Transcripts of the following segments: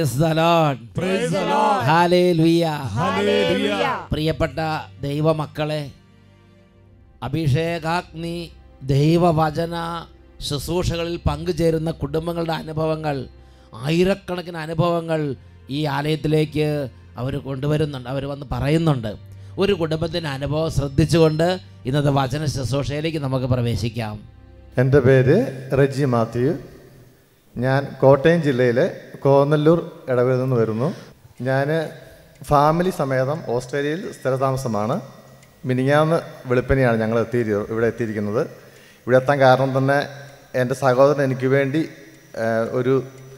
Price the lord hallelujah hallelujah. പ്രിയപ്പെട്ട ദൈവമക്കളെ അഭിഷേകാഗ്നി ദൈവവചന ശുശ്രൂഷകളിൽ പങ്കുചേരുന്ന കുടുംബങ്ങളുടെ അനുഭവങ്ങൾ ആയിരക്കണക്കിന് അനുഭവങ്ങൾ ഈ ആലയത്തിലേക്ക് അവർ കൊണ്ടുവരുന്നുണ്ട് അവർ വന്ന് പറയുന്നുണ്ട് ഒരു കുടുംബത്തിൻ്റെ അനുഭവം ശ്രദ്ധിച്ചുകൊണ്ട് ഇന്നത്തെ വചന ശുശ്രൂഷയിലേക്ക് നമുക്ക് പ്രവേശിക്കാം എൻ്റെ പേര് റെജി മാത്യു ഞാൻ കോട്ടയം ജില്ലയിലെ കോന്നല്ലൂർ ഇടവയിൽ നിന്ന് വരുന്നു ഞാൻ ഫാമിലി സമേതം ഓസ്ട്രേലിയയിൽ സ്ഥിരതാമസമാണ് മിനിങ്ങാന്ന് വെളുപ്പനെയാണ് ഞങ്ങൾ എത്തി ഇവിടെ എത്തിയിരിക്കുന്നത് ഇവിടെ എത്താൻ കാരണം തന്നെ എൻ്റെ സഹോദരൻ എനിക്ക് വേണ്ടി ആ, ഒരു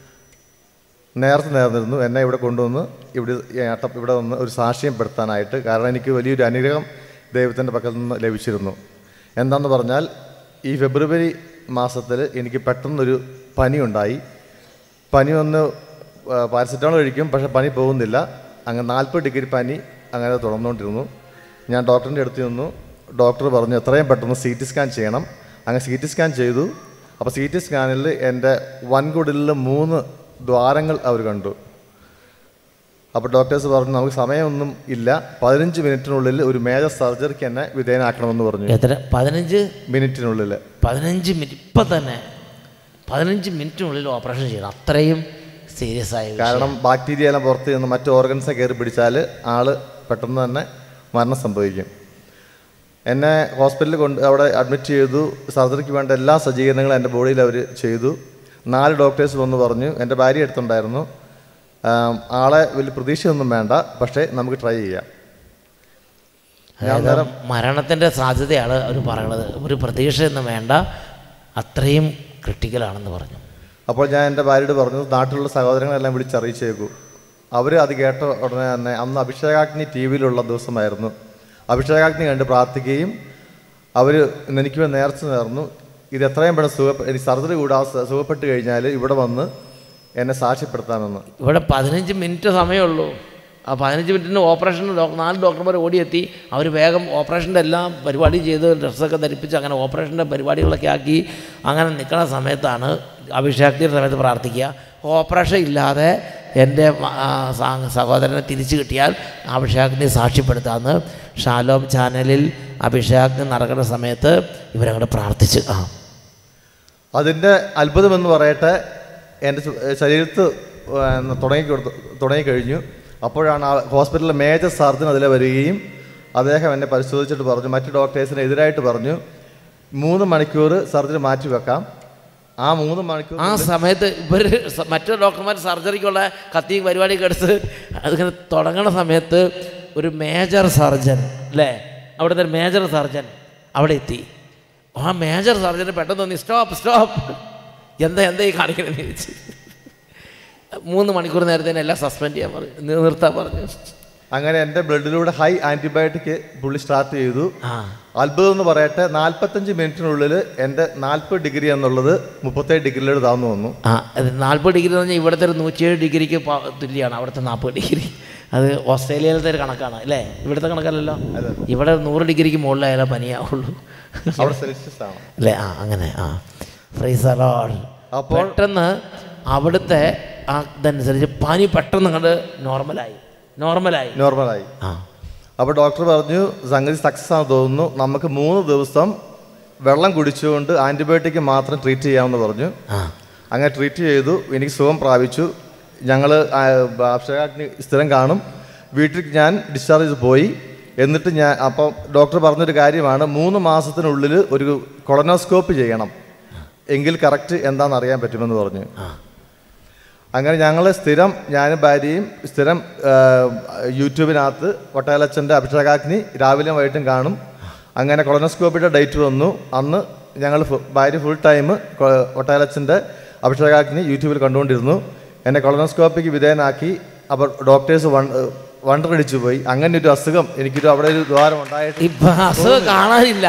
നേരത്തെ നേർന്നിരുന്നു എന്നെ ഇവിടെ കൊണ്ടുവന്ന് ഇവിടെ ഈ അട്ട- ഇവിടെ വന്ന് ഒരു സാക്ഷ്യം പെടുത്താനായിട്ട് കാരണം എനിക്ക് വലിയൊരു അനുഗ്രഹം ദൈവത്തിൻ്റെ പക്കൽ നിന്ന് ലഭിച്ചിരുന്നു എന്താണെന്ന് പറഞ്ഞാൽ ഈ ഫെബ്രുവരി മാസത്തിൽ എനിക്ക് പെട്ടെന്നൊരു പനി ഉണ്ടായി പനി വന്ന് ആ, പാരസെറ്റമോൾ കഴിക്കും പക്ഷേ പനി പോകുന്നില്ല അങ്ങനെ നാൽപ്പത് ഡിഗ്രി പനി അങ്ങനെ തുടർന്നുകൊണ്ടിരുന്നു ഞാൻ ഡോക്ടറിൻ്റെ അടുത്ത് നിന്നു ഡോക്ടർ പറഞ്ഞു എത്രയും പെട്ടെന്ന് സി ടി സ്കാൻ ചെയ്യണം അങ്ങനെ സി ടി സ്കാൻ ചെയ്തു അപ്പോൾ സി ടി സ്കാനിൽ എൻ്റെ വൻകുടലിൽ മൂന്ന് ദ്വാരങ്ങൾ അവർ കണ്ടു അപ്പോൾ ഡോക്ടേഴ്സ് പറഞ്ഞു നമുക്ക് സമയമൊന്നും ഇല്ല പതിനഞ്ച് മിനിറ്റിനുള്ളിൽ ഒരു മേജർ സർജറിക്ക് എന്നെ വിധേയനാക്കണമെന്ന് പറഞ്ഞു എത്ര പതിനഞ്ച് മിനിറ്റിനുള്ളിൽ പതിനഞ്ച് മിനിറ്റ് ഇപ്പം തന്നെ പതിനഞ്ച് മിനിറ്റിനുള്ളിൽ ഓപ്പറേഷൻ ചെയ്യണം അത്രയും സീരിയസ് ആയ വിഷയം. കാരണം ബാക്ടീരിയ എല്ലാം പുറത്ത് നിന്ന് മറ്റു ഓർഗൻസെ കയറി പിടിച്ചാൽ ആള് പെട്ടെന്ന് തന്നെ മരണം സംഭവിക്കും എന്നെ ഹോസ്പിറ്റലിൽ കൊണ്ട് അവിടെ അഡ്മിറ്റ് ചെയ്തു സർജറിക്ക് വേണ്ട എല്ലാ സജ്ജീകരണങ്ങളും എൻ്റെ ബോഡിയിൽ അവർ ചെയ്തു നാല് ഡോക്ടേഴ്സ് വന്ന് പറഞ്ഞു എൻ്റെ ഭാര്യ അടുത്തുണ്ടായിരുന്നു ആം, ആളെ വലിയ പ്രതീക്ഷയൊന്നും വേണ്ട പക്ഷേ നമുക്ക് ട്രൈ ചെയ്യാം അതായത് മരണത്തിൻ്റെ സാധ്യതയാണ് അവർ പറയണത് ഒരു പ്രതീക്ഷയൊന്നും വേണ്ട അത്രയും ക്രിട്ടിക്കലാണെന്ന് പറഞ്ഞു അപ്പോൾ ഞാൻ എൻ്റെ ഭാര്യയോട് പറഞ്ഞു നാട്ടിലുള്ള സഹോദരങ്ങളെല്ലാം വിളിച്ചറിയിച്ചേക്കൂ അവർ അത് കേട്ട ഉടനെ തന്നെ അന്ന് അഭിഷേകാഗ്നി ടി വിയിലുള്ള ദിവസമായിരുന്നു അഭിഷേകാഗ്നി കണ്ട് പ്രാർത്ഥിക്കുകയും അവർ എനിക്ക് വേണ്ടി നേർച്ച നേർന്നു ഇത് എത്രയും പെട്ടെന്ന് സുഖ എനിക്ക് സർജറി കൂടാതെ സ- സുഖപ്പെട്ട് കഴിഞ്ഞാൽ ഇവിടെ വന്ന് എന്നെ സാക്ഷ്യപ്പെടുത്താമെന്ന് ഇവിടെ പതിനഞ്ച് മിനിറ്റ് സമയമുള്ളൂ ആ പതിനഞ്ച് മിനിറ്റിന് ഓപ്പറേഷൻ ഡോക്ടർ നാല് ഡോക്ടർമാർ ഓടിയെത്തി അവർ വേഗം ഓപ്പറേഷൻ്റെ എല്ലാം പരിപാടി ചെയ്ത് ഡ്രസ്സൊക്കെ ധരിപ്പിച്ച് അങ്ങനെ ഓപ്പറേഷൻ്റെ പരിപാടികളൊക്കെ ആക്കി അങ്ങനെ നിൽക്കുന്ന സമയത്താണ് അഭിഷേകത്തിൻ്റെ സമയത്ത് പ്രാർത്ഥിക്കുക ഓപ്പറേഷൻ ഇല്ലാതെ എൻ്റെ മ- ആ സ- സഹോദരനെ തിരിച്ചു കിട്ടിയാൽ അഭിഷേകത്തിനെ സാക്ഷ്യപ്പെടുത്താമെന്ന് ഷാലോം ചാനലിൽ അഭിഷേകത്തിന് നടക്കുന്ന സമയത്ത് ഇവരങ്ങോട്ട് പ്രാർത്ഥിച്ച് ആ അതിൻ്റെ അത്ഭുതമെന്ന് പറയട്ടെ എൻ്റെ ചു- ശരീരത്ത് തുടങ്ങി കൊടുത്തു തുടങ്ങിക്കഴിഞ്ഞു അപ്പോഴാണ് ആ ഹോസ്പിറ്റലിലെ മേജർ സർജൻ അതിലെ വരികയും അദ്ദേഹം എന്നെ പരിശോധിച്ചിട്ട് പറഞ്ഞു മറ്റ് ഡോക്ടേഴ്സിന് എതിരായിട്ട് പറഞ്ഞു മൂന്ന് മണിക്കൂർ സർജറി മാറ്റി വെക്കാം ആ മൂന്ന് മണിക്കൂർ ആ സമയത്ത് ഇവർ മറ്റു ഡോക്ടർമാർ സർജറിക്കുള്ള കത്തിയും പരിപാടിയൊക്കെ എടുത്ത് അതിങ്ങനെ തുടങ്ങണ സമയത്ത് ഒരു മേജർ സർജൻ അല്ലേ അവിടുത്തെ ഒരു മേജർ സർജൻ അവിടെ എത്തി ആ മേജർ സർജന് പെട്ടെന്ന് തോന്നി സ്റ്റോപ്പ് സ്റ്റോപ്പ് എന്താ എന്താ ഈ കാണിക്കണമെന്ന് ചോദിച്ചു മൂന്ന് മണിക്കൂർ നേരത്തേന് എല്ലാം സസ്പെൻഡ് ചെയ്യാൻ പറഞ്ഞു നി- നിർത്താൻ പറഞ്ഞു അങ്ങനെ എൻ്റെ ബ്ലഡിലൂടെ ഹൈ ആൻറ്റിബയോട്ടിക് പുള്ളി സ്റ്റാർട്ട് ചെയ്തു ആ അത്ഭുതം എന്ന് പറയട്ടെ നാൽപ്പത്തഞ്ച് മിനിറ്റിനുള്ളിൽ എൻ്റെ നാൽപ്പത് ഡിഗ്രി എന്നുള്ളത് മുപ്പത്തേഴ് ഡിഗ്രിയിലോട്ട് താന്നു വന്നു ആ അത് നാൽപ്പത് ഡിഗ്രി എന്ന് പറഞ്ഞാൽ ഇവിടുത്തെ ഒരു നൂറ്റിയേഴ് ഡിഗ്രിക്ക് പ- തുല്യമാണ് അവിടുത്തെ നാൽപ്പത് ഡിഗ്രി അത് ഓസ്ട്രേലിയയിലത്തെ ഒരു കണക്കാണ് അല്ലേ ഇവിടുത്തെ കണക്കല്ലല്ലോ ഇവിടെ നൂറ് ഡിഗ്രിക്ക് മുകളിലായാലേ പനിയാവുള്ളൂ അവിടെ സെൽഷ്യസ് ആണ് അല്ലേ ആ അങ്ങനെ ആ ഫ്രീസ് അലോഡ് അപ്പോൾ- പെട്ടെന്ന് അവിടുത്തെ ആ ഇതനുസരിച്ച് പനി പെട്ടെന്ന് കണ്ട് നോർമലായി നോർമലായി നോർമലായി ആ അപ്പോൾ ഡോക്ടർ പറഞ്ഞു സംഗതി സക്സസ് ആണെന്ന് തോന്നുന്നു നമുക്ക് മൂന്ന് ദിവസം വെള്ളം കുടിച്ചുകൊണ്ട് ആൻറ്റിബയോട്ടിക് മാത്രം ട്രീറ്റ് ചെയ്യാമെന്ന് പറഞ്ഞു ആ അങ്ങനെ ട്രീറ്റ് ചെയ്തു എനിക്ക് സുഖം പ്രാപിച്ചു ഞങ്ങൾ അഭിഷേകാഗ്നി സ്ഥിരം കാണും വീട്ടിൽ ഞാൻ ഡിസ്ചാർജ് ചെയ്ത് പോയി എന്നിട്ട് ഞാൻ അപ്പം ഡോക്ടർ പറഞ്ഞൊരു കാര്യമാണ് മൂന്ന് മാസത്തിനുള്ളിൽ ഒരു കൊളനോസ്കോപ്പ് ചെയ്യണം എങ്കിൽ കറക്റ്റ് എന്താണെന്ന് അറിയാൻ പറ്റുമെന്ന് പറഞ്ഞു ആ അങ്ങനെ ഞങ്ങൾ സ്ഥിരം ഞാനും ഭാര്യയും സ്ഥിരം ആ, യൂട്യൂബിനകത്ത് ഒട്ടേലച്ചൻ്റെ അഭിഷേകാഗ്നി രാവിലെ വൈകിട്ടും കാണും അങ്ങനെ കൊളനോസ്കോപ്പിയുടെ ഡേറ്റ് വന്നു അന്ന് ഞങ്ങൾ ഭാര്യ ഫുൾ ടൈം ഒട്ടേലച്ചൻ്റെ അഭിഷേകാഗ്നി യൂട്യൂബിൽ കണ്ടുകൊണ്ടിരുന്നു എന്നെ കൊളനോസ്കോപ്പിക്ക് വിധേയനാക്കി അപ്പോൾ ഡോക്ടേഴ്സ് വൺ വണ്ടറടിച്ചു പോയി അങ്ങനെ ഒരു അസുഖം എനിക്കൊരു അവിടെ ഒരു ദ്വാരം ഉണ്ടായിട്ട് ഇപ്പൊ അസുഖം കാണാനില്ല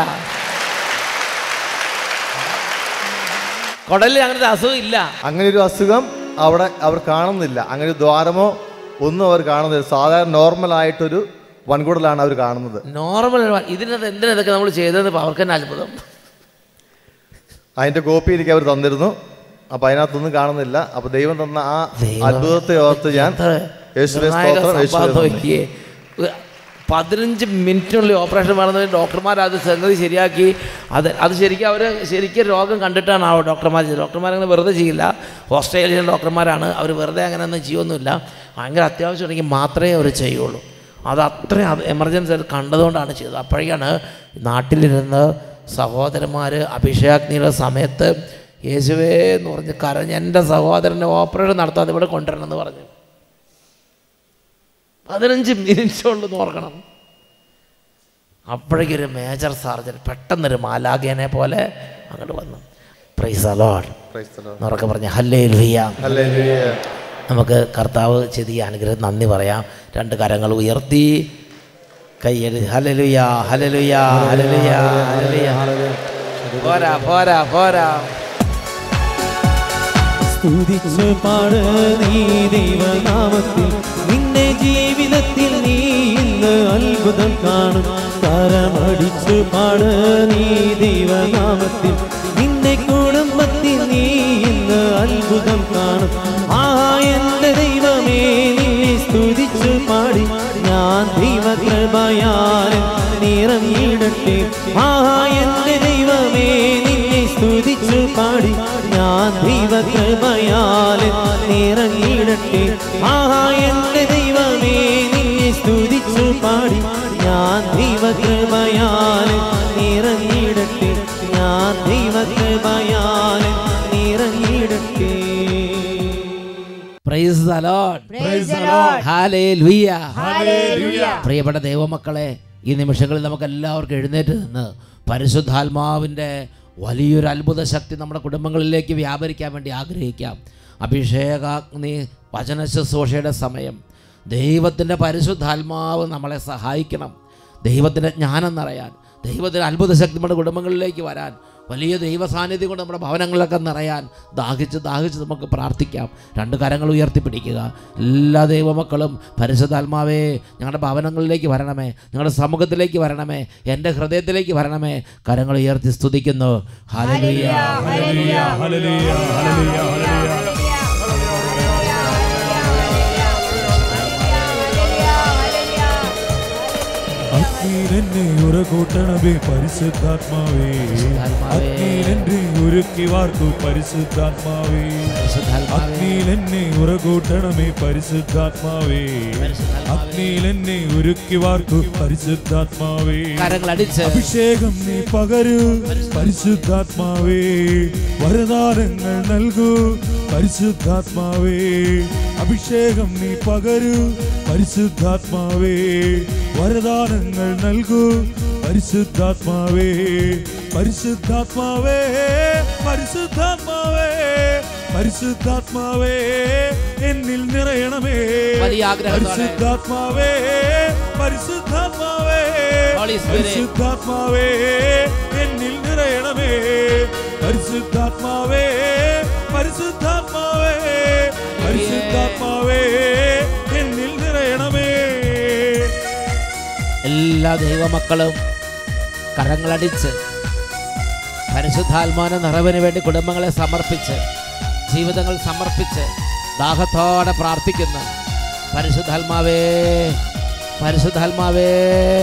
കുടലിൽ അങ്ങനത്തെ അസുഖം ഇല്ല അങ്ങനെ ഒരു അസുഖം അവിടെ അവർ കാണുന്നില്ല അങ്ങനെ ഒരു ദ്വാരമോ ഒന്നും അവർ കാണുന്നില്ല സാധാരണ നോർമലായിട്ടൊരു വൻകൂടലാണ് അവർ കാണുന്നത് നോർമൽ ഇതിനകത്ത് എന്തിനാ ഇതൊക്കെ നമ്മൾ ചെയ്തതെന്ന് ഇപ്പൊ അവർക്ക് തന്നെ അത്ഭുതം അതിൻ്റെ കോപ്പി എനിക്ക് അവർ തന്നിരുന്നു അപ്പൊ അതിനകത്തൊന്നും കാണുന്നില്ല അപ്പൊ ദൈവം തന്ന ആ ദൈവമേ. അത്ഭുതത്തെ ഓർത്ത് ഞാൻ എത്ര യേശുവേ നിർണായക സ്തോത്രം, യേശുവേ സംഭവം നന്ദി. നോക്കിയേ പതിനഞ്ച് മിനിറ്റിനുള്ളിൽ ഓപ്പറേഷൻ വേണമെന്ന് ഡോക്ടർമാർ അത് സംഗതി ശരിയാക്കി അത് അത് ശരിക്കും അവർ ശരിക്കും രോഗം കണ്ടിട്ടാണ് ആ ഡോക്ടർമാർ ചെയ്തത് ഡോക്ടർമാർ അങ്ങനെ വെറുതെ ചെയ്യില്ല ഓസ്ട്രേലിയൻ ഡോക്ടർമാരാണ് അവർ വെറുതെ അങ്ങനെ ഒന്നും ചെയ്യൊന്നുമില്ല ഭയങ്കര അത്യാവശ്യം ഉണ്ടെങ്കിൽ മാത്രമേ അവർ ചെയ്യുള്ളൂ അത് അത്രയും അത് എമർജൻസി അത് കണ്ടതുകൊണ്ടാണ് ചെയ്തത് അപ്പോഴേക്കാണ് നാട്ടിലിരുന്ന് സഹോദരന്മാർ അഭിഷേകാഗ്നിയുടെ സമയത്ത് യേശുവേ എന്ന് പറഞ്ഞ് കരഞ്ഞ് എൻ്റെ സഹോദരൻ്റെ ഓപ്പറേഷൻ നടത്താതെ ഇവിടെ കൊണ്ടുവരണം എന്ന് പറഞ്ഞു പതിനഞ്ച് മിനിറ്റ് കൊണ്ട് ഓർക്കണം അപ്പോഴേക്കൊരു മേജർ സർജൻ പെട്ടെന്നൊരു മാലാഖേനെ പോലെ അങ്ങോട്ട് വന്നു praise a lord Praise the Lord. എന്നുറക്കെ പറഞ്ഞ് ഹല്ലേ ലുയ്യ Hallelujah. നമുക്ക് കർത്താവ് ചെയ്തിയ അനുഗ്രഹം നന്ദി പറയാം രണ്ട് കരങ്ങൾ ഉയർത്തി കൈയ്യടി ഹലലുയ ഹലലുയ ഹലലുയ ഹലലുയ പോരാ പോരാ പോരാ സ്തുതിച്ചു പാട് നീ ദൈവനാമത്തിൽ നിന്റെ ജീവിതത്തിൽ നീ ഇന്ന് അത്ഭുതം കാണും കരമടിച്ചു പാട് നീ ദൈവനാമത്തിൽ നിന്റെ കുടുംബത്തിൽ നീ ഇന്ന് അത്ഭുതം കാണും ആ എന്റെ ദൈവമേ നിന്നെ സ്തുതിച്ചു പാടി ഞാൻ ദൈവകൃപയാലും നിറഞ്ഞിടട്ടെ ആ എന്റെ ദൈവമേ നിന്നെ സ്തുതിച്ചു പാടി ഞാൻ ദൈവകൃപയാലും നിറഞ്ഞിടട്ടെ ആ എന്റെ ദൈവമേ നിന്നെ സ്തുതിച്ചു പാടി ഞാൻ ദൈവകൃപയാലും നിറഞ്ഞിടട്ടെ ഞാൻ ദൈവകൃപയാലും നിറഞ്ഞിടട്ടെ price the Lord Praise the Lord. Hallelujah Hallelujah. പ്രിയപ്പെട്ട ദൈവമക്കളെ ഈ നിമിഷങ്ങളിൽ നമുക്ക് എല്ലാവർക്കും എഴുന്നേറ്റ് നിന്ന് പരിശുദ്ധാത്മാവിൻ്റെ വലിയൊരു അത്ഭുത ശക്തി നമ്മുടെ കുടുംബങ്ങളിലേക്ക് വ്യാപരിക്കാൻ വേണ്ടി ആഗ്രഹിക്കാം അഭിഷേകാഗ്നി വചന ശുശ്രൂഷയുടെ സമയം ദൈവത്തിൻ്റെ പരിശുദ്ധാത്മാവ് നമ്മളെ സഹായിക്കണം ദൈവത്തിൻ്റെ ജ്ഞാനം നിറയാൻ ദൈവത്തിൻ്റെ അത്ഭുത ശക്തി നമ്മുടെ കുടുംബങ്ങളിലേക്ക് വരാൻ വലിയ ദൈവ സാന്നിധ്യം കൊണ്ട് നമ്മുടെ ഭവനങ്ങളിലൊക്കെ നിറയാൻ ദാഹിച്ച് ദാഹിച്ച് നമുക്ക് പ്രാർത്ഥിക്കാം രണ്ട് കരങ്ങൾ ഉയർത്തിപ്പിടിക്കുക എല്ലാ ദൈവമക്കളും പരിശുദ്ധാത്മാവേ ഞങ്ങളുടെ ഭവനങ്ങളിലേക്ക് വരണമേ ഞങ്ങളുടെ സമൂഹത്തിലേക്ക് വരണമേ എൻ്റെ ഹൃദയത്തിലേക്ക് വരണമേ കരങ്ങൾ ഉയർത്തി സ്തുതിക്കുന്നു hallelujah Hallelujah. Hallelujah hallelujah hallelujah അഗ്നിയിലെന്നെ ഉറകൂട്ടണമേ പരിശുദ്ധാത്മാവേ പരിശുദ്ധാത്മാവേ. അഗ്നിയിലെന്നെ ഉരുക്കി വാർത്തു പരിശുദ്ധാത്മാവേ പരിശുദ്ധാത്മാവേ അഗ്നിയിലെന്നെ ഉറകൂട്ടണമേ പരിശുദ്ധാത്മാവേ പരിശുദ്ധാത്മാവേ. അഗ്നിയിലെന്നെ ഉരുക്കി വാർത്തു പരിശുദ്ധാത്മാവേ കരങ്ങൾ അടിച്ച് അഭിഷേകം നീ പകരൂ പരിശുദ്ധാത്മാവേ വരദാനങ്ങൾ നൽകൂ പരിശുദ്ധാത്മാവേ അഭിഷേകം നീ പകരൂ പരിശുദ്ധാത്മാവേ വരദാനങ്ങൾ നൽകൂ പരിശുദ്ധാത്മാവേ പരിശുദ്ധാത്മാവേ പരിശുദ്ധാത്മാവേ പരിശുദ്ധാത്മാവേ എന്നിൽ നിറയണമേ വലിയ ആഗ്രഹത്തോടെ. പരിശുദ്ധാത്മാവേ പരിശുദ്ധാത്മാവേ Holy Spirit. പരിശുദ്ധാത്മാവേ എന്നിൽ നിറയണമേ പരിശുദ്ധാത്മാവേ പരിശുദ്ധാത്മാവേ പരിശുദ്ധാത്മാവേ എന്നിൽ നിറയണമേ എല്ലാ ദൈവമക്കളും കരങ്ങളടിച്ച് പരിശുദ്ധാത്മാന നിറവിന് വേണ്ടി കുടുംബങ്ങളെ സമർപ്പിച്ച് ജീവിതങ്ങൾ സമർപ്പിച്ച് ദാഹത്തോടെ പ്രാർത്ഥിക്കുന്നു പരിശുദ്ധാത്മാവേ പരിശുദ്ധാത്മാവേ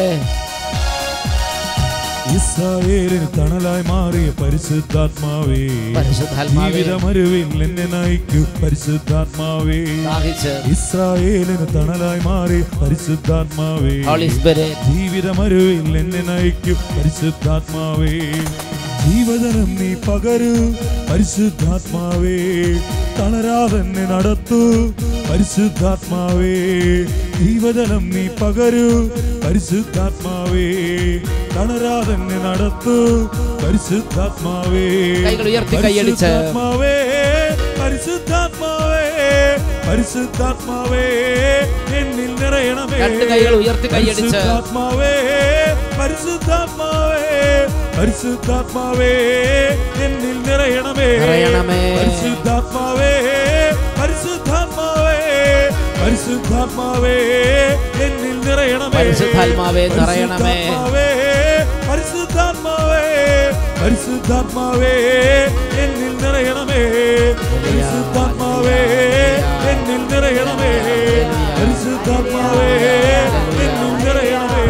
ഇസ്രായേലിന് തണലായി മാറിയ പരിശുദ്ധാത്മാവേ പരിശുദ്ധാത്മാവേ ജീവിതമരുവിൽ എന്നെ നയിക്കൂ പരിശുദ്ധാത്മാവേ ദാഹിച്ച് ഇസ്രായേലിന് തണലായി മാറി പരിശുദ്ധാത്മാവേ ഹോളി സ്പിരിറ്റ് ജീവിതമരുവിൽ എന്നെ നയിക്കൂ പരിശുദ്ധാത്മാവേ ജീവജനം നീ പകരൂ പരിശുദ്ധാത്മാവേ തളരാതെന്നെ നടത്തൂ പരിശുദ്ധാത്മാവേ ജീവജനം നീ പകരൂ പരിശുദ്ധാത്മാവേ തളരാതെന്നെ നടത്തൂ പരിശുദ്ധാത്മാവേ കൈകൾ ഉയർത്തി കൈയടിച്ച്. പരിശുദ്ധാത്മാവേ പരിശുദ്ധാത്മാവേ പരിശുദ്ധാത്മാവേ എന്നിൽ നിറയണമേ രണ്ട് കൈകൾ ഉയർത്തി കൈയടിച്ച്. പരിശുദ്ധാത്മാവേ പരിശുദ്ധാത്മാവേ പരിശുദ്ധാത്മാവേ എന്നിൽ നിറയണമേ നിറയണമേ. പരിശുദ്ധാത്മാവേ പരിശുദ്ധാത്മാവേ പരിശുദ്ധാത്മാവേ എന്നിൽ നിറയണമേ പരിശുദ്ധാത്മാവേ നിറയണമേ. പരിശുദ്ധാത്മാവേ പരിശുദ്ധാത്മാവേ പരിശുദ്ധാത്മാവേ എന്നിൽ നിറയണമേ പരിശുദ്ധാത്മാവേ എന്നിൽ നിറയണമേ പരിശുദ്ധാത്മാവേ എന്നിൽ നിറയണമേ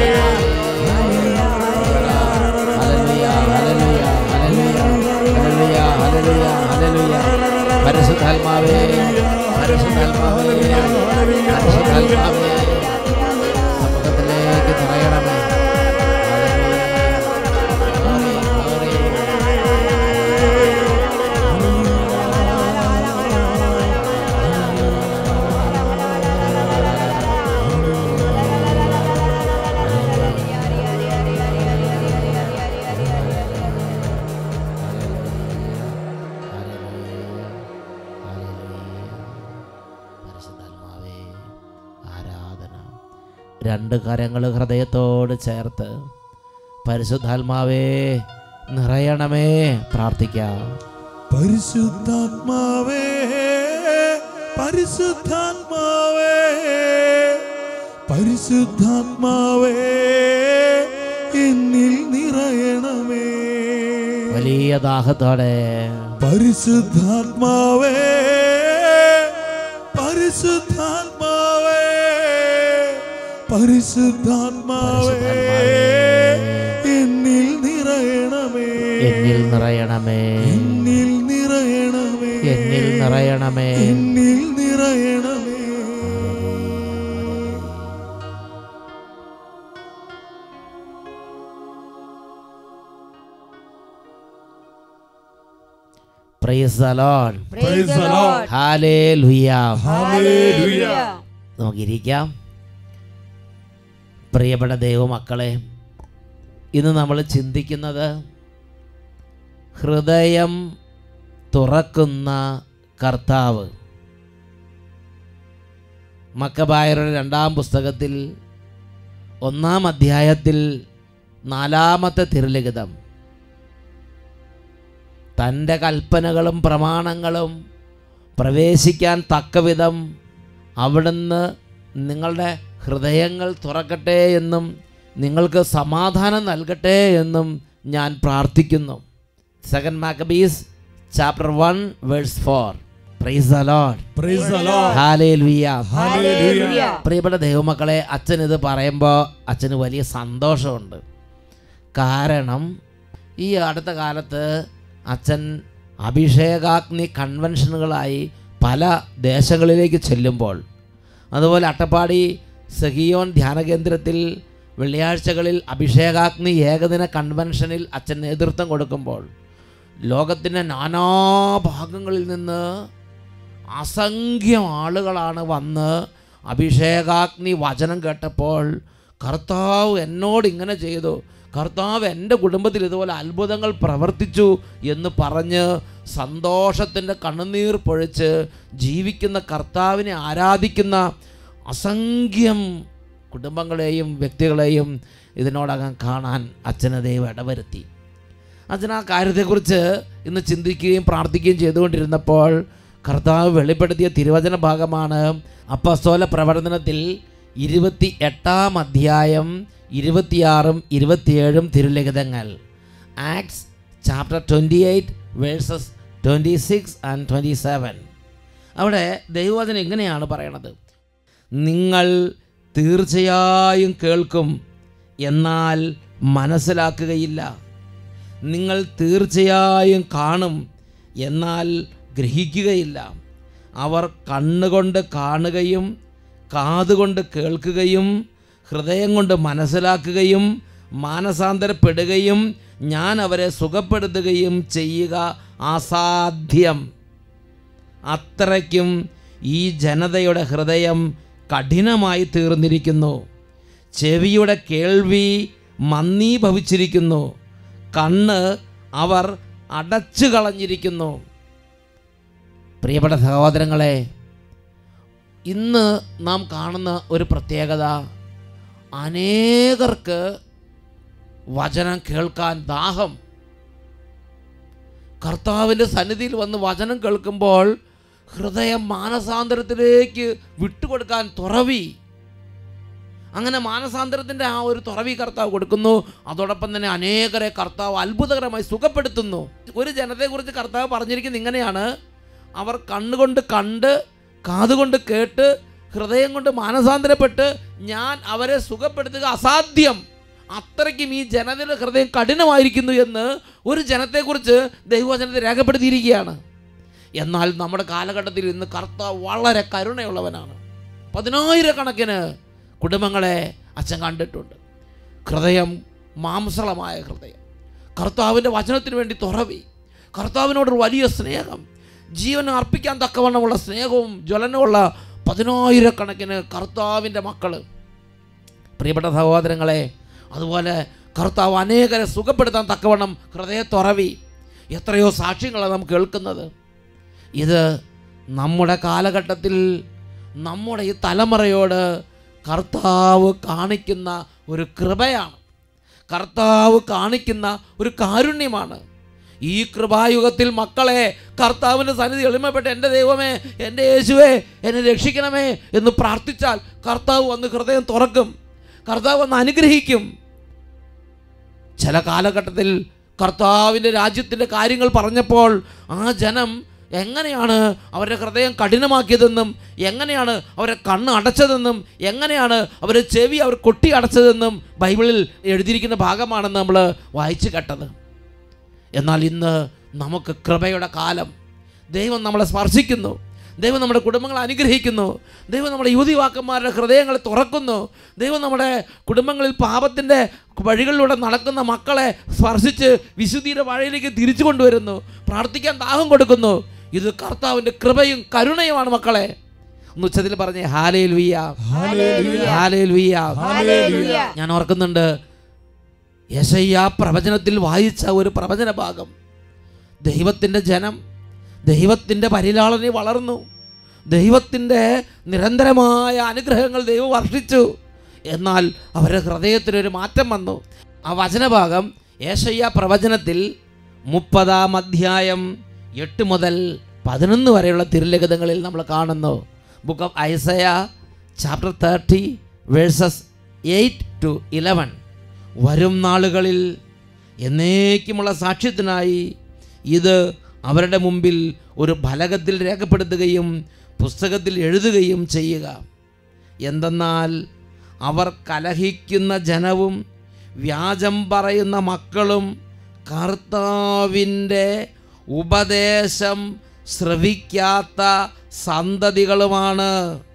പരിശുദ്ധാത്മാവേ പരിശുദ്ധാത്മാവേ പരിശുദ്ധാത്മാവേ സമൂഹത്തിലേക്ക് നിറയണമേ പരിശുദ്ധാത്മാവേ ആരാധന രണ്ട് കരങ്ങൾ ഹൃദയത്തോട് ചേർത്ത് പരിശുദ്ധാത്മാവേ നിറയണമേ പ്രാർത്ഥിക്കാം പരിശുദ്ധാത്മാവേ പരിശുദ്ധാത്മാവേ പരിശുദ്ധാത്മാവേ എന്നിൽ നിറയണമേ വലിയ ദാഹത്തോടെ പരിശുദ്ധാത്മാവേ പരിശുദ്ധാത്മാവേ പരിശുദ്ധാത്മാവേ എന്നിൽ നിറയണമേ എന്നിൽ നിറയണമേ എന്നിൽ നിറയണമേ എന്നിൽ നിറയണമേ എന്നിൽ നിറയണമേ price the Lord Praise the Lord. Hallelujah Hallelujah. നമുക്കിരിക്കാം പ്രിയപ്പെട്ട ദൈവമക്കളെ ഇന്ന് നമ്മൾ ചിന്തിക്കുന്നത് ഹൃദയം തുറക്കുന്ന കർത്താവ് മക്കബായരുടെ രണ്ടാം പുസ്തകത്തിൽ ഒന്നാം അധ്യായത്തിൽ നാലാമത്തെ തിരുലിഖിതം തൻ്റെ കൽപ്പനകളും പ്രമാണങ്ങളും പ്രവേശിക്കാൻ തക്കവിധം അവിടുന്ന് നിങ്ങളുടെ ഹൃദയങ്ങൾ തുറക്കട്ടെ എന്നും നിങ്ങൾക്ക് സമാധാനം നൽകട്ടെ എന്നും ഞാൻ പ്രാർത്ഥിക്കുന്നു second മാക്കബീസ് chapter one verse four price the Lord Praise the Lord. Hallelujah Hallelujah. പ്രിയപ്പെട്ട ദൈവമക്കളെ അച്ഛൻ ഇത് പറയുമ്പോൾ അച്ഛന് വലിയ സന്തോഷമുണ്ട് കാരണം ഈ അടുത്ത കാലത്ത് അച്ഛൻ അഭിഷേകാഗ്നി കൺവെൻഷനുകളായി പല ദേശങ്ങളിലേക്ക് ചെല്ലുമ്പോൾ അതുപോലെ അട്ടപ്പാടി സഹിയോൻ ധ്യാന കേന്ദ്രത്തിൽ വെള്ളിയാഴ്ചകളിൽ അഭിഷേകാഗ്നി ഏകദിന കൺവെൻഷനിൽ അച്ഛൻ നേതൃത്വം കൊടുക്കുമ്പോൾ ലോകത്തിൻ്റെ നാനാഭാഗങ്ങളിൽ നിന്ന് അസംഖ്യം ആളുകളാണ് വന്ന് അഭിഷേകാഗ്നി വചനം കേട്ടപ്പോൾ കർത്താവ് എന്നോട് ഇങ്ങനെ ചെയ്തു കർത്താവ് എൻ്റെ കുടുംബത്തിൽ ഇതുപോലെ അത്ഭുതങ്ങൾ പ്രവർത്തിച്ചു എന്ന് പറഞ്ഞ് സന്തോഷത്തിൻ്റെ കണ്ണുനീർ പൊഴിച്ച് ജീവിക്കുന്ന കർത്താവിനെ ആരാധിക്കുന്ന അസംഖ്യം കുടുംബങ്ങളെയും വ്യക്തികളെയും ഇതിനോടകം കാണാൻ അച്ഛന് ദൈവം ഇടവരുത്തി അച്ഛൻ ആ കാര്യത്തെക്കുറിച്ച് ഇന്ന് ചിന്തിക്കുകയും പ്രാർത്ഥിക്കുകയും ചെയ്തുകൊണ്ടിരുന്നപ്പോൾ കർത്താവ് വെളിപ്പെടുത്തിയ തിരുവചന ഭാഗമാണ് അപ്പസ്തോല പ്രവർത്തനത്തിൽ ഇരുപത്തി എട്ടാം അധ്യായം ഇരുപത്തിയാറും ഇരുപത്തിയേഴും തിരുലിഖിതങ്ങൾ Acts chapter twenty eight verses twenty six and twenty seven അവിടെ ദൈവവചനം ഇങ്ങനെയാണ് പറയണത് നിങ്ങൾ തീർച്ചയായും കേൾക്കും എന്നാൽ മനസ്സിലാക്കുകയില്ല നിങ്ങൾ തീർച്ചയായും കാണും എന്നാൽ ഗ്രഹിക്കുകയില്ല അവർ കണ്ണുകൊണ്ട് കാണുകയും കാതുകൊണ്ട് കേൾക്കുകയും ഹൃദയം കൊണ്ട് മനസ്സിലാക്കുകയും മാനസാന്തരപ്പെടുകയും ഞാൻ അവരെ സുഖപ്പെടുത്തുകയും ചെയ്യുക അസാധ്യം അത്രയ്ക്കും ഈ ജനതയുടെ ഹൃദയം കഠിനമായി തീർന്നിരിക്കുന്നു ചെവിയുടെ കേൾവി മന്ദീഭവിച്ചിരിക്കുന്നു കണ്ണ് അവർ അടച്ചു കളഞ്ഞിരിക്കുന്നു പ്രിയപ്പെട്ട സഹോദരങ്ങളെ ഇന്ന് നാം കാണുന്ന ഒരു പ്രത്യേകത അനേകർക്ക് വചനം കേൾക്കാൻ ദാഹം കർത്താവിൻ്റെ സന്നിധിയിൽ വന്ന് വചനം കേൾക്കുമ്പോൾ ഹൃദയം മാനസാന്തരത്തിലേക്ക് വിട്ടുകൊടുക്കാൻ തുറവി അങ്ങനെ മാനസാന്തരത്തിൻ്റെ ആ ഒരു തുറവി കർത്താവ് കൊടുക്കുന്നു അതോടൊപ്പം തന്നെ അനേകരെ കർത്താവ് അത്ഭുതകരമായി സുഖപ്പെടുത്തുന്നു ഒരു ജനത്തെക്കുറിച്ച് കർത്താവ് പറഞ്ഞിരിക്കുന്നത് ഇങ്ങനെയാണ് അവർ കണ്ണുകൊണ്ട് കണ്ട് കാതുകൊണ്ട് കേട്ട് ഹൃദയം കൊണ്ട് മാനസാന്തരപ്പെട്ട് ഞാൻ അവരെ സുഖപ്പെടുത്തുക അസാധ്യം അത്രയ്ക്കും ഈ ജനതയുടെ ഹൃദയം കഠിനമായിരിക്കുന്നു എന്ന് ഒരു ജനത്തെക്കുറിച്ച് ദൈവവചനത്തെ രേഖപ്പെടുത്തിയിരിക്കുകയാണ് എന്നാൽ നമ്മുടെ കാലഘട്ടത്തിൽ ഇന്ന് കർത്താവ് വളരെ കരുണയുള്ളവനാണ് പതിനായിരക്കണക്കിന് കുടുംബങ്ങളെ അച്ഛൻ കണ്ടിട്ടുണ്ട് ഹൃദയം മാംസളമായ ഹൃദയം കർത്താവിൻ്റെ വചനത്തിന് വേണ്ടി തുറവി കർത്താവിനോടൊരു വലിയ സ്നേഹം ജീവൻ അർപ്പിക്കാൻ തക്കവണ്ണമുള്ള സ്നേഹവും ജ്വലനമുള്ള പതിനായിരക്കണക്കിന് കർത്താവിൻ്റെ മക്കൾ പ്രിയപ്പെട്ട സഹോദരങ്ങളെ അതുപോലെ കർത്താവ് അനേകരെ സുഖപ്പെടുത്താൻ തക്കവണ്ണം ഹൃദയത്തുറവി എത്രയോ സാക്ഷ്യങ്ങളാണ് നാം കേൾക്കുന്നത് ഇത് നമ്മുടെ കാലഘട്ടത്തിൽ നമ്മുടെ ഈ തലമുറയോട് കർത്താവ് കാണിക്കുന്ന ഒരു കൃപയാണ് കർത്താവ് കാണിക്കുന്ന ഒരു കാരുണ്യമാണ് ഈ കൃപായുഗത്തിൽ മക്കളെ കർത്താവിൻ്റെ സന്നിധി എളിമപ്പെട്ട് എൻ്റെ ദൈവമേ എൻ്റെ യേശുവേ എന്നെ രക്ഷിക്കണമേ എന്ന് പ്രാർത്ഥിച്ചാൽ കർത്താവ് വന്ന് ഹൃദയം തുറക്കും കർത്താവ് വന്ന് അനുഗ്രഹിക്കും ചില കാലഘട്ടത്തിൽ കർത്താവിൻ്റെ രാജ്യത്തിൻ്റെ കാര്യങ്ങൾ പറഞ്ഞപ്പോൾ ആ ജനം എങ്ങനെയാണ് അവരുടെ ഹൃദയം കഠിനമാക്കിയതെന്നും എങ്ങനെയാണ് അവരെ കണ്ണ് അടച്ചതെന്നും എങ്ങനെയാണ് അവരെ ചെവി അവർ കൊട്ടി അടച്ചതെന്നും ബൈബിളിൽ എഴുതിയിരിക്കുന്ന ഭാഗമാണെന്ന് നമ്മൾ വായിച്ചു കേട്ടത് എന്നാൽ ഇന്ന് നമുക്ക് കൃപയുടെ കാലം ദൈവം നമ്മളെ സ്പർശിക്കുന്നു ദൈവം നമ്മുടെ കുടുംബങ്ങളെ അനുഗ്രഹിക്കുന്നു ദൈവം നമ്മുടെ യുവതിവാക്കന്മാരുടെ ഹൃദയങ്ങളെ തുറക്കുന്നു ദൈവം നമ്മുടെ കുടുംബങ്ങളിൽ പാപത്തിൻ്റെ വഴികളിലൂടെ നടക്കുന്ന മക്കളെ സ്പർശിച്ച് വിശുദ്ധിയുടെ വഴിയിലേക്ക് തിരിച്ചു കൊണ്ടുവരുന്നു പ്രാർത്ഥിക്കാൻ ദാഹം കൊടുക്കുന്നു ഇത് കർത്താവിൻ്റെ കൃപയും കരുണയുമാണ് മക്കളെ ഒന്ന് ഉച്ചത്തിൽ പറഞ്ഞേ ഹാലയിൽ വീയ ഹാലയിൽ വീയ ഹല്ലേലൂയ. ഞാൻ ഓർക്കുന്നുണ്ട് യശയ്യ പ്രവചനത്തിൽ വായിച്ച ഒരു പ്രവചന ഭാഗം ദൈവത്തിൻ്റെ ജനം ദൈവത്തിൻ്റെ പരിലാളനെ വളർന്നു ദൈവത്തിൻ്റെ നിരന്തരമായ അനുഗ്രഹങ്ങൾ ദൈവം വർഷിച്ചു എന്നാൽ അവരുടെ ഹൃദയത്തിനൊരു മാറ്റം വന്നു ആ വചനഭാഗം ഏഷയ്യ പ്രവചനത്തിൽ മുപ്പതാം അധ്യായം എട്ട് മുതൽ പതിനൊന്ന് വരെയുള്ള തിരുലിഖിതങ്ങളിൽ നമ്മൾ കാണുന്നു book of Isaiah chapter thirty verses eight to eleven വരും നാളുകളിൽ എന്നേക്കുമുള്ള സാക്ഷ്യത്തിനായി ഇത് അവരുടെ മുമ്പിൽ ഒരു ഫലകത്തിൽ രേഖപ്പെടുത്തുകയും പുസ്തകത്തിൽ എഴുതുകയും ചെയ്യുക എന്തെന്നാൽ അവർ കലഹിക്കുന്ന ജനവും വ്യാജം പറയുന്ന മക്കളും കർത്താവിൻ്റെ ഉപദേശം ശ്രവിക്കാത്ത സന്തതികളുമാണ്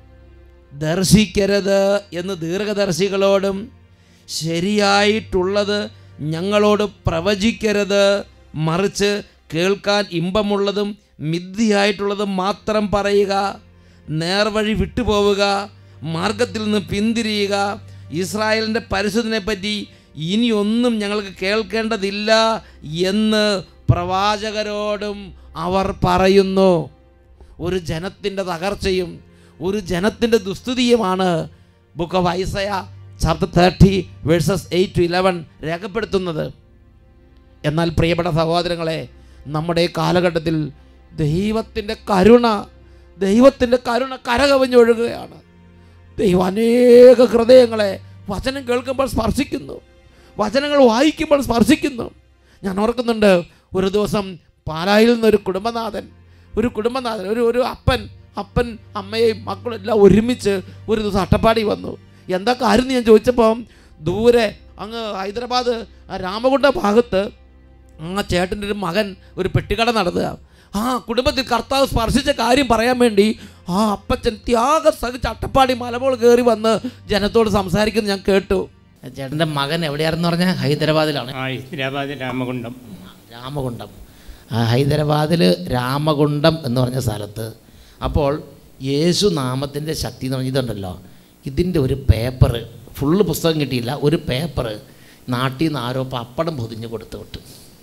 ദർശിക്കരുത് എന്ന് ദീർഘദർശികളോടും ശരിയായിട്ടുള്ളത് ഞങ്ങളോട് പ്രവചിക്കരുത് മറിച്ച് കേൾക്കാൻ ഇമ്പമുള്ളതും മിഥ്യയായിട്ടുള്ളതും മാത്രം പറയുക നേർവഴി വിട്ടുപോവുക മാർഗത്തിൽ നിന്ന് പിന്തിരിയുക ഇസ്രായേലിൻ്റെ പരിശുദ്ധനെ പറ്റി ഇനിയൊന്നും ഞങ്ങൾക്ക് കേൾക്കേണ്ടതില്ല എന്ന് പ്രവാചകരോടും അവർ പറയുന്നു ഒരു ജനത്തിൻ്റെ തകർച്ചയും ഒരു ജനത്തിൻ്റെ ദുസ്തുതിയുമാണ് book of Isaiah chapter thirty verses eight to eleven രേഖപ്പെടുത്തുന്നത് എന്നാൽ പ്രിയപ്പെട്ട സഹോദരങ്ങളെ നമ്മുടെ ഈ കാലഘട്ടത്തിൽ ദൈവത്തിൻ്റെ കരുണ ദൈവത്തിൻ്റെ കരുണ കരകവിഞ്ഞൊഴുകുകയാണ് ദൈവം അനേക ഹൃദയങ്ങളെ വചനം കേൾക്കുമ്പോൾ സ്പർശിക്കുന്നു വചനങ്ങൾ വായിക്കുമ്പോൾ സ്പർശിക്കുന്നു ഞാൻ ഓർക്കുന്നുണ്ട് ഒരു ദിവസം പാലായിൽ നിന്നൊരു കുടുംബനാഥൻ ഒരു കുടുംബനാഥൻ ഒരു ഒരു അപ്പൻ അപ്പൻ അമ്മയെയും മക്കളും എല്ലാം ഒരുമിച്ച് ഒരു ദിവസം അട്ടപ്പാടി വന്നു എന്താ കാര്യം എന്ന് ഞാൻ ചോദിച്ചപ്പം ദൂരെ അങ്ങ് ഹൈദരാബാദ് ആ രാമകുണ്ട ഭാഗത്ത് ആ ചേട്ടൻ്റെ ഒരു മകൻ ഒരു പെട്ടിക്കട നടത്തുക ആ കുടുംബത്തിൽ കർത്താവ് സ്പർശിച്ച കാര്യം പറയാൻ വേണ്ടി ആ അപ്പച്ചൻ ത്യാഗം സഹിച്ച് അട്ടപ്പാടി മലമോൾ കയറി വന്ന് ജനത്തോട് സംസാരിക്കുന്നത് ഞാൻ കേട്ടു ചേട്ടൻ്റെ മകൻ എവിടെയാണെന്ന് പറഞ്ഞാൽ ഹൈദരാബാദിലാണ് ആ ഹൈദരാബാദ് രാമകുണ്ടം രാമകുണ്ടം ആ ഹൈദരാബാദിൽ രാമകുണ്ടം എന്ന് പറഞ്ഞ സ്ഥലത്ത് അപ്പോൾ യേശു നാമത്തിൻ്റെ ശക്തി എന്ന് പറഞ്ഞിട്ടുണ്ടല്ലോ ഇതിൻ്റെ ഒരു പേപ്പർ ഫുള്ള് പുസ്തകം കിട്ടിയില്ല ഒരു പേപ്പർ നാട്ടിൽ നിന്ന് ആരോ പപ്പടം പൊതിഞ്ഞ് കൊടുത്തു വിട്ടു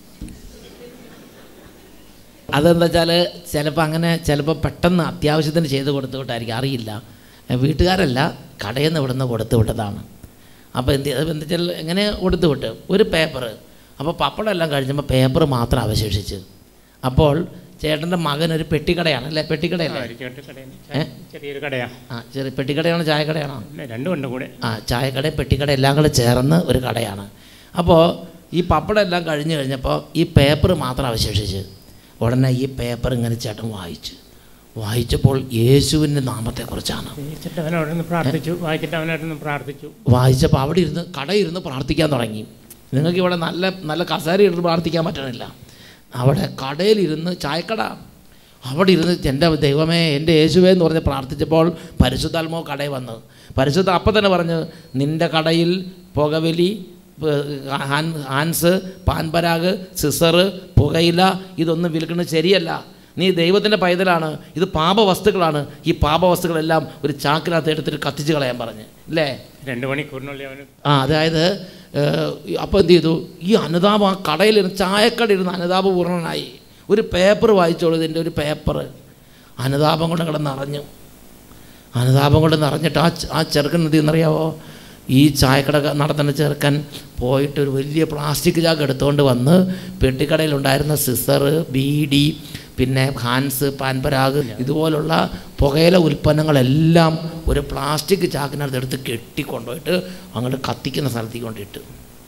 അതെന്താ വെച്ചാൽ ചിലപ്പോൾ അങ്ങനെ ചിലപ്പോൾ പെട്ടെന്ന് അത്യാവശ്യത്തിന് ചെയ്ത് കൊടുത്തു വിട്ടായിരിക്കും അറിയില്ല വീട്ടുകാരല്ല കടയിൽ നിന്ന് ഇവിടുന്ന് കൊടുത്തു വിട്ടതാണ് അപ്പോൾ എന്ത് അത് എന്താ വെച്ചാൽ എങ്ങനെ കൊടുത്തു വിട്ട് ഒരു പേപ്പർ അപ്പോൾ പപ്പടം എല്ലാം കഴിഞ്ഞപ്പോൾ പേപ്പർ മാത്രം അവശേഷിച്ച് അപ്പോൾ ചേട്ടൻ്റെ മകൻ ഒരു പെട്ടിക്കടയാണ് അല്ലേ പെട്ടിക്കടയല്ലേ ഏ? ചെറിയൊരു കടയാ ആ ചെറിയ പെട്ടിക്കടയാണോ ചായക്കടയാണോ പിന്നെ രണ്ടും ഉണ്ട് കൂടെ ആ ചായക്കടയും പെട്ടിക്കട എല്ലാം കൂടെ ചേർന്ന് ഒരു കടയാണ് അപ്പോൾ ഈ പപ്പടം എല്ലാം കഴിഞ്ഞ് കഴിഞ്ഞപ്പോൾ ഈ പേപ്പർ മാത്രം അവശേഷിച്ച് ഉടനെ ഈ പേപ്പർ ഇങ്ങനെ ചേട്ടൻ വായിച്ചു വായിച്ചപ്പോൾ യേശുവിൻ്റെ നാമത്തെക്കുറിച്ചാണ് വായിച്ചിട്ട് അവനോടൊന്ന് പ്രാർത്ഥിച്ചു വായിച്ചിട്ട് അവനോടൊന്ന് പ്രാർത്ഥിച്ചു വായിച്ചപ്പോൾ അവിടെ ഇരുന്ന് കടയിരുന്ന് പ്രാർത്ഥിക്കാൻ തുടങ്ങി നിങ്ങൾക്ക് ഇവിടെ നല്ല നല്ല കസേര ഇരുന്ന് പ്രാർത്ഥിക്കാൻ പറ്റണില്ല അവിടെ കടയിലിരുന്ന് ചായക്കട അവിടെ ഇരുന്ന് എൻ്റെ ദൈവമേ എൻ്റെ യേശുവേ എന്ന് പറഞ്ഞ് പ്രാർത്ഥിച്ചപ്പോൾ പരിശുദ്ധാത്മാവ് കടയിൽ വന്ന് പരിശുദ്ധ അപ്പം തന്നെ പറഞ്ഞ് നിൻ്റെ കടയിൽ പുകവലി പ്- ഹാൻ ഹാൻസ് പാൻപരാഗ് സിസറ് പുകയില ഇതൊന്നും വിൽക്കുന്നത് ശരിയല്ല നീ ദൈവത്തിൻ്റെ പൈതലാണ് ഇത് പാപവസ്തുക്കളാണ് ഈ പാപവസ്തുക്കളെല്ലാം ഒരു ചാക്കിനകത്ത് എടുത്തിട്ട് കത്തിച്ച് കളയാൻ പറഞ്ഞ് അല്ലേ രണ്ട് മണിക്കൂറിനുള്ളിൽ അവന് ആ അതായത് അപ്പോൾ എന്ത് ചെയ്തു ഈ അനുതാപം ആ കടയിലിരുന്ന് ചായക്കടയിരുന്ന് അനുതാപപൂർണനായി ഒരു പേപ്പർ വായിച്ചോളൂ ഇതിൻ്റെ ഒരു പേപ്പർ അനുതാപം കൊണ്ട് കിടന്ന് നിറഞ്ഞു അനുതാപം കൊണ്ട് നിറഞ്ഞിട്ട് ആ ചെ- ആ ചെറുക്കൻ എന്ത് ചെയ്യുന്നറിയാവോ ഈ ചായക്കട നടത്തുന്ന ചെറുക്കൻ പോയിട്ട് ഒരു വലിയ പ്ലാസ്റ്റിക് ചാക്ക് എടുത്തുകൊണ്ട് വന്ന് പെട്ടിക്കടയിലുണ്ടായിരുന്ന സിസറ് ബീഡി പിന്നെ ഹാൻസ് പാൻപരാഗ് ഇതുപോലുള്ള പുകയില ഉൽപ്പന്നങ്ങളെല്ലാം ഒരു പ്ലാസ്റ്റിക് ചാക്കിനകത്ത് എടുത്ത് കെട്ടിക്കൊണ്ടുപോയിട്ട് അങ്ങോട്ട് കത്തിക്കുന്ന സ്ഥലത്തേക്ക് കൊണ്ടിട്ട്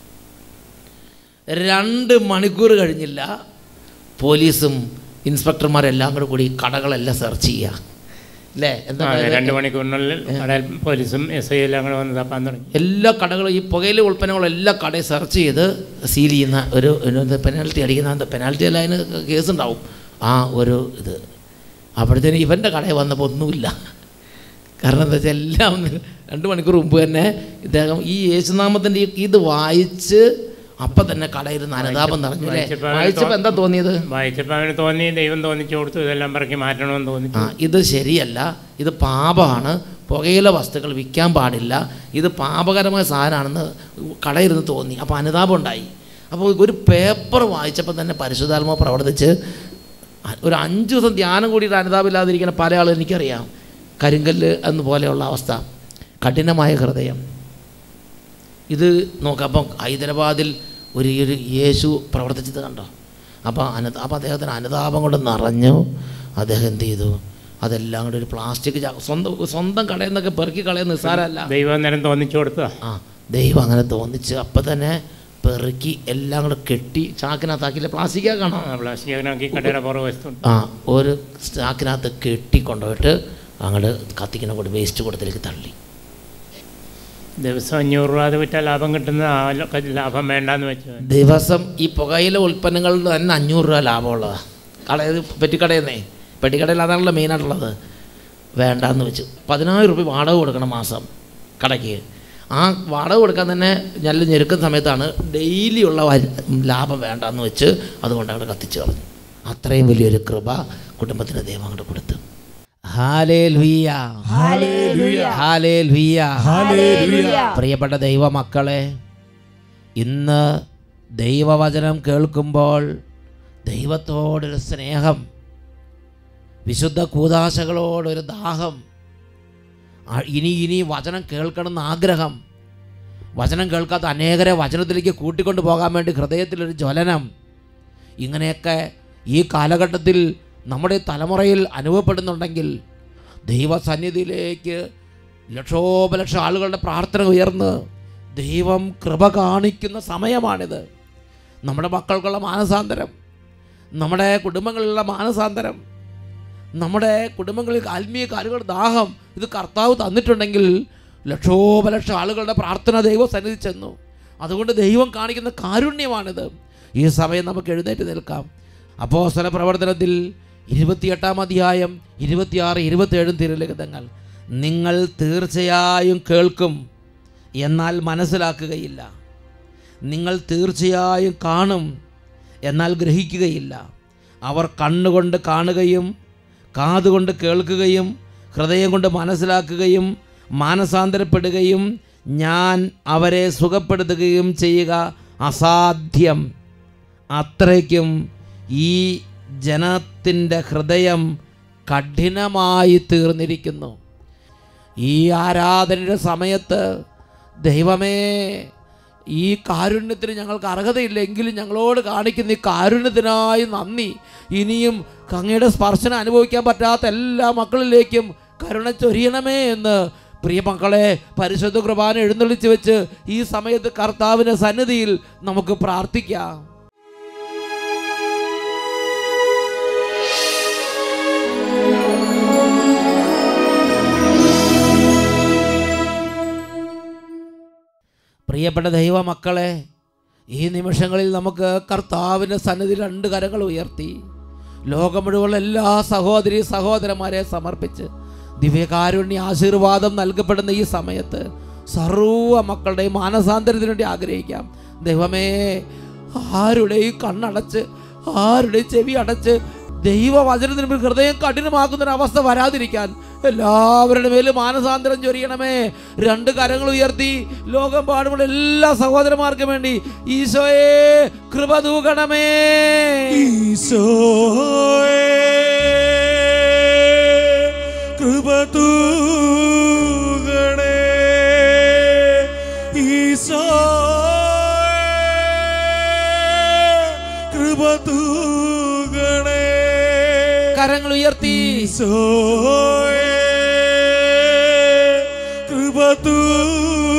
രണ്ട് മണിക്കൂർ കഴിഞ്ഞില്ല പോലീസും ഇൻസ്പെക്ടർമാരെല്ലാം കൂടെ കൂടി കടകളെല്ലാം സെർച്ച് ചെയ്യുക അല്ലേ എന്താ ആ, പറയുക? രണ്ട് മണിക്കൂറിനുള്ളിൽ കടയിൽ പോലീസും എസ് ഐ എല്ലാം കൂടെ വന്ന് തപ്പാൻ തുടങ്ങി എല്ലാ കടകളും ഈ പുകയില ഉൽപ്പന്നങ്ങളും എല്ലാ കടയും സെർച്ച് ചെയ്ത് സീൽ ചെയ്യുന്ന ഒരു പെനാൽറ്റി അടിക്കുന്ന എന്താ പെനാൽറ്റി അല്ല അതിന് കേസ് ഉണ്ടാവും ആ ഒരു ഇത് അപ്പോഴത്തേന് ഇവൻ്റെ കടയിൽ വന്നപ്പോൾ ഒന്നുമില്ല കാരണം എന്താ വെച്ചാൽ എല്ലാം രണ്ട് മണിക്കൂർ മുമ്പ് തന്നെ ഇദ്ദേഹം ഈ യേശുനാമത്തിൻ്റെ ഈ ഇത് വായിച്ച് അപ്പം തന്നെ കടയിൽ നിന്ന് അനുതാപം നിറഞ്ഞു അല്ലേ വായിച്ചപ്പോൾ വായിച്ചപ്പോൾ എന്താ തോന്നിയത് വായിച്ചപ്പോൾ അവന് തോന്നി ദൈവം തോന്നിച്ചു കൊടുത്തു ഇതെല്ലാം പറക്കി മാറ്റണമെന്ന് തോന്നി ആ ഇത് ശരിയല്ല ഇത് പാപമാണ് പുകയില വസ്തുക്കൾ വിൽക്കാൻ പാടില്ല ഇത് പാപകരമായ സാധനമാണെന്ന് കടയിരുന്ന് തോന്നി അപ്പോൾ അനുതാപം ഉണ്ടായി അപ്പോൾ ഒരു പേപ്പർ വായിച്ചപ്പോൾ തന്നെ പരിശുദ്ധാത്മ പ്രവർത്തിച്ച് അ- ഒരു അഞ്ച് ദിവസം ധ്യാനം കൂടിയിട്ട് അനുതാപമില്ലാതിരിക്കുന്ന പല ആളും എനിക്കറിയാം കരിങ്കല്ല് എന്ന് പോലെയുള്ള അവസ്ഥ കഠിനമായ ഹൃദയം ഇത് നോക്കാം അപ്പം ഹൈദരാബാദിൽ ഒരു ഈ ഒരു യേശു പ്രവർത്തിച്ചത് കണ്ടോ അപ്പോൾ അനു അപ്പോൾ അദ്ദേഹത്തിന് അനുതാപം കൊണ്ട് നിറഞ്ഞു അദ്ദേഹം എന്ത് ചെയ്തു അതെല്ലാം കൂടെ ഒരു പ്ലാസ്റ്റിക് ചാ സ്വന്തം സ്വന്തം കടയിൽ നിന്നൊക്കെ പെറുക്കി കളയുന്ന നിസ്സാരമല്ല ദൈവം അന്നേരം തോന്നിച്ചു കൊടുത്തതാ ആ ദൈവം അങ്ങനെ തോന്നിച്ച് അപ്പം തന്നെ പെറുക്കി എല്ലാം കൂടെ കെട്ടി ചാക്കിനകത്താക്കിയില്ല പ്ലാസ്റ്റിക്കാ കാണാം പ്ലാസ്റ്റിക്കിനാക്കി കടയുടെ പുറകെ വസ്തുണ്ട് ആ ഒരു ചാക്കിനകത്ത് കെട്ടി കൊണ്ടുപോയിട്ട് അങ്ങോട്ട് കത്തിക്കുന്ന കൊണ്ട് വേസ്റ്റ് കൊടുത്തിലേക്ക് തള്ളി ദിവസം അഞ്ഞൂറ് രൂപ അത് വിറ്റാൽ ലാഭം കിട്ടുന്ന ആ ല- ലാഭം വേണ്ടാന്ന് വെച്ചു ദിവസം ഈ പുകയില ഉൽപ്പന്നങ്ങളിൽ തന്നെ അഞ്ഞൂറ് രൂപ ലാഭമുള്ളതാണ് കടയിൽ പെറ്റിക്കടയിൽ നിന്നേ പെട്ടിക്കടയിൽ അതാണല്ലോ മെയിനായിട്ടുള്ളത് വേണ്ടാന്ന് വെച്ചു പതിനായിരം രൂപ വാടക കൊടുക്കണം മാസം കടയ്ക്ക് ആ വാടക കൊടുക്കാൻ തന്നെ നല്ല ഞെരുക്കുന്ന സമയത്താണ് ഡെയിലി ഉള്ള വ- ലാഭം വേണ്ടാന്ന് വെച്ച് അതുകൊണ്ട് അവിടെ കത്തിച്ച് കളഞ്ഞു അത്രയും വലിയൊരു കൃപ കുടുംബത്തിന് ദൈവം അങ്ങോട്ട് കൊടുത്തു ഹാലേലുയ്യ. ഹാലേലുയ്യ. പ്രിയപ്പെട്ട ദൈവമക്കളെ ഇന്ന് ദൈവവചനം കേൾക്കുമ്പോൾ ദൈവത്തോടൊരു സ്നേഹം വിശുദ്ധ കൂതാശകളോടൊരു ദാഹം ആ- ഇനി ഇനി വചനം കേൾക്കണമെന്ന് ആഗ്രഹം വചനം കേൾക്കാത്ത അനേകരെ വചനത്തിലേക്ക് കൂട്ടിക്കൊണ്ടു പോകാൻ വേണ്ടി ഹൃദയത്തിലൊരു ജ്വലനം ഇങ്ങനെയൊക്കെ ഈ കാലഘട്ടത്തിൽ നമ്മുടെ തലമുറയിൽ അനുഭവപ്പെടുന്നുണ്ടെങ്കിൽ ദൈവസന്നിധിയിലേക്ക് ലക്ഷോപലക്ഷം ആളുകളുടെ പ്രാർത്ഥന ഉയർന്ന് ദൈവം കൃപ കാണിക്കുന്ന സമയമാണിത് നമ്മുടെ മക്കൾക്കുള്ള മാനസാന്തരം നമ്മുടെ കുടുംബങ്ങളിലുള്ള മാനസാന്തരം നമ്മുടെ കുടുംബങ്ങളിൽ ആത്മീയ കാര്യങ്ങളുടെ ദാഹം ഇത് കർത്താവ് തന്നിട്ടുണ്ടെങ്കിൽ ലക്ഷോപലക്ഷം ആളുകളുടെ പ്രാർത്ഥന ദൈവം സന്നിധി ചെന്നു അതുകൊണ്ട് ദൈവം കാണിക്കുന്ന കാരുണ്യമാണിത് ഈ സമയം നമുക്ക് എഴുന്നേറ്റ് നിൽക്കാം അപ്പോസ്തല പ്രവർത്തനത്തിൽ ഇരുപത്തിയെട്ടാം അധ്യായം ഇരുപത്തിയാറ് ഇരുപത്തിയേഴും തിരുലിഖിതങ്ങൾ നിങ്ങൾ തീർച്ചയായും കേൾക്കും എന്നാൽ മനസ്സിലാക്കുകയില്ല നിങ്ങൾ തീർച്ചയായും കാണും എന്നാൽ ഗ്രഹിക്കുകയില്ല അവർ കണ്ണുകൊണ്ട് കാണുകയും കാതുകൊണ്ട് കേൾക്കുകയും ഹൃദയം കൊണ്ട് മനസ്സിലാക്കുകയും മാനസാന്തരപ്പെടുകയും ഞാൻ അവരെ സുഖപ്പെടുത്തുകയും ചെയ്യുക അസാധ്യം അത്രയ്ക്കും ഈ ജനത്തിൻ്റെ ഹൃദയം കഠിനമായി തീർന്നിരിക്കുന്നു ഈ ആരാധനയുടെ സമയത്ത് ദൈവമേ ഈ കാരുണ്യത്തിന് ഞങ്ങൾക്ക് അർഹതയില്ല എങ്കിലും ഞങ്ങളോട് കാണിക്കുന്ന ഈ കാരുണ്യത്തിനായി നന്ദി ഇനിയും അങ്ങയുടെ സ്പർശനം അനുഭവിക്കാൻ പറ്റാത്ത എല്ലാ മക്കളിലേക്കും കരുണ ചൊരിയണമേ എന്ന് പ്രിയ മക്കളെ പരിശുദ്ധ കുർബാന എഴുന്നള്ളിച്ച് വെച്ച് ഈ സമയത്ത് കർത്താവിൻ്റെ സന്നിധിയിൽ നമുക്ക് പ്രാർത്ഥിക്കാം പ്രിയപ്പെട്ട ദൈവമക്കളെ ഈ നിമിഷങ്ങളിൽ നമുക്ക് കർത്താവിൻ്റെ സന്നിധി രണ്ട് കരങ്ങൾ ഉയർത്തി ലോകം മുഴുവൻ എല്ലാ സഹോദരി സഹോദരന്മാരെ സമർപ്പിച്ച് ദിവ്യകാരുണ്യ ആശീർവാദം നൽകപ്പെടുന്ന ഈ സമയത്ത് സർവ മക്കളുടെയും മാനസാന്തരത്തിന് വേണ്ടി ആഗ്രഹിക്കാം ദൈവമേ ആരുടെയും കണ്ണടച്ച് ആരുടെയും ചെവി അടച്ച് ദൈവവചനത്തിന് മുമ്പിൽ ഹൃദയം കഠിനമാക്കുന്ന ഒരു അവസ്ഥ വരാതിരിക്കാൻ എല്ലാവരുടെ മേലും മാനസാന്തരം ചൊരിയണമേ രണ്ട് കരങ്ങൾ ഉയർത്തി ലോകം പാടുമ്പോൾ എല്ലാ സഹോദരന്മാർക്കും വേണ്ടി ഈശോയെ കൃപ തൂകണമേ ഈശോയേ കൃപ തൂകണേ ഈശോയേ കൃപ തൂകണേ കരങ്ങൾ ഉയർത്തി ഈശോയേ കൃപ തൂകണേ